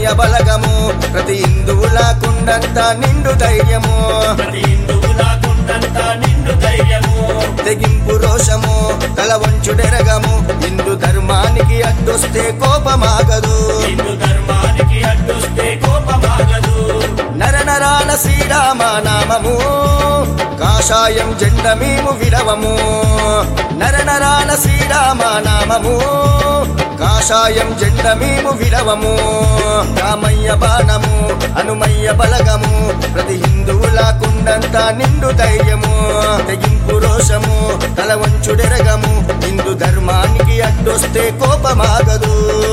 రామయ్య బలగము ప్రతి హిందువుల కుండంత నిండు ధైర్యము ప్రతి హిందువుల కుండంత నిండు ధైర్యము తెగింపు రోషము తల వంచుడెరగము హిందూ ధర్మానికి అడ్డొస్తే కోపమాగదు హిందూ ధర్మానికి అడ్డొస్తే కోపమాగదు నర నరాల శ్రీరామ నామము కాషాయం జెండ మేము విడవము నర నరాల శ్రీరామ నామము కాషాయం జెండ మేము విడవము రామయ్య బాణము హనుమయ్య బలగము ప్రతి హిందువుల కుండంత నిండు ధైర్యము తెగింపు రోషము తల వంచుడెరగము హిందూ ధర్మానికి అడ్డొస్తే కోపమాగదు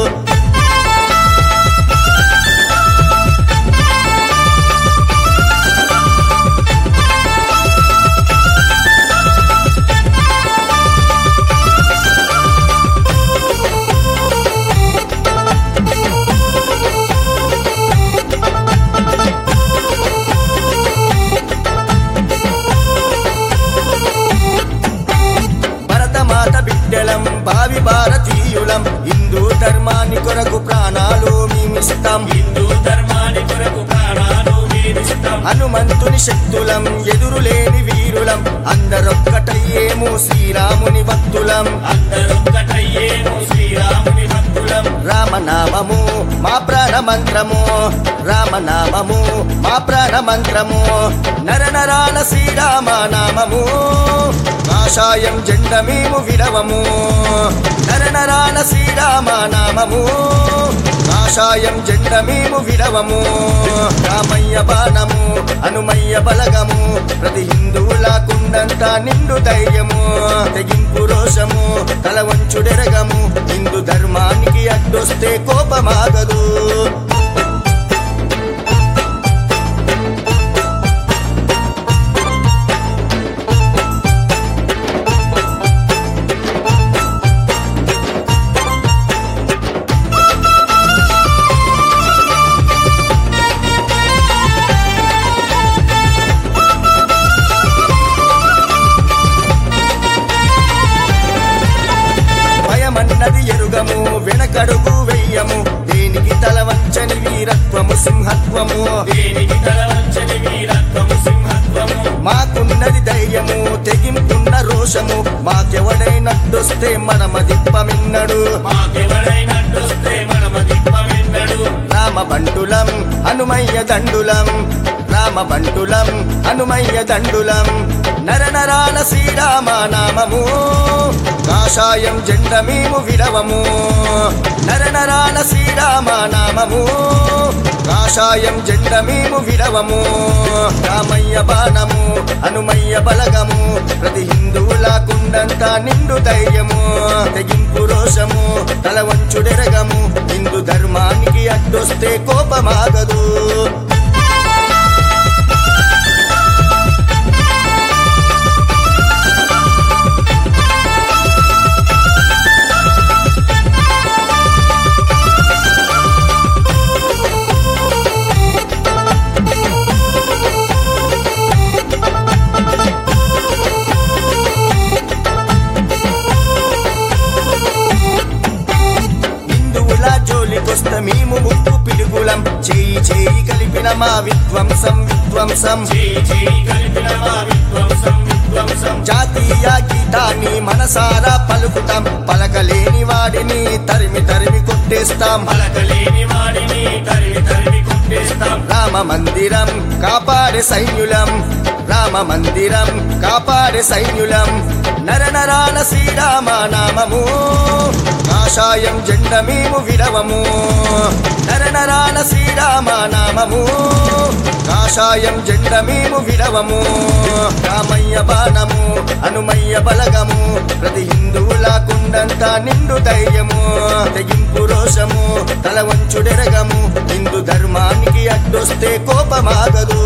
భరతమాత బిడ్డలం భావి భారతీయులం హిందూ ధర్మాన్ని కొరకు ప్రాణాలు మేమిస్తాం హిందూ ధర్మాని కొరకు ప్రాణాలు వీరిస్తాం హనుమంతుని శక్తులం ఎదురులేని వీరులం అందరొక్కటయ్యేము శ్రీరాముని భక్తులం అందరొక్కటయ్యేము శ్రీరాముని భక్తులం రామనామము మా ప్రాణ మంత్రము రామనామము మా ప్రాణ మంత్రము నర నరాల శ్రీరామ నామము కాషాయం జెండ మేము విడవము నర నరాల శ్రీరామ నామము కాషాయం జెండ మేము విడవము రామయ్య బాణము హనుమయ్య బలగము ప్రతి హిందువుల కుండంత నిండు ధైర్యము తెగింపు రోషము తల వంచుడెరగము హిందూ ధర్మానికి అడ్డొస్తే కోపమాగదు భయమన్నది ఎరుగము వెనకడుగు వెయ్యము దేనికి తల వంచని వీరత్వము సింహత్వము దేనికి తలవంచని వీరత్వము సింహత్వము మాకున్నది ధైర్యము తెగింపున్న రోషము మాకెవడైనట్టొస్తే మనమదిప్పమిన్నడు మాకెవడైనట్టొస్తే మనమ దిప్పమెన్నడు రామ బంటులం హనుమయ్య దండులం రామ బంటులం హనుమయ్య దండులం నర నరాల శ్రీరామ నామము కాషాయం జెండ మేము విడవము నర నరాల శ్రీరామ నామము కాషాయం జెండ మేము విడవము రామయ్య బాణము హనుమయ్య బలగము ప్రతి హిందువుల కుండంత నిండు ధైర్యము తెగింపు రోషము తల వంచుడెరగము హిందూ ధర్మానికి అడ్డొస్తే కోపమాగదు హిందువుల జోలికొస్త మేము ముక్కు పిలుగులం చేయి చేయి కలిపిన మా విధ్వంసం విధ్వంసం చేయి చేయి కలిపిన మా విధ్వంసం విధ్వంసం జాతీయ గీతాన్ని మనసారా పలుకుతాం పలకలేని వాడిని తరిమి తరిమి కొట్టేస్తాం పలకలేని వాడిని తరిమి తరిమి కొట్టేస్తాం రామ మందిరం కాపాడే సైన్యులం రామ మందిరం కాపాడే సైన్యులం నర నరాల శ్రీరామ నామము కాషాయం జెండ మేము విడవము నర నరాల శ్రీరామ నామము కాషాయం జెండ మేము విడవము రామయ్య బాణము హనుమయ్య బలగము ప్రతి హిందువుల కుండంత నిండు ధైర్యము తెగింపు రోషము తల వంచుడెరగము హిందూ ధర్మానికి అడ్డొస్తే కోపమాగదు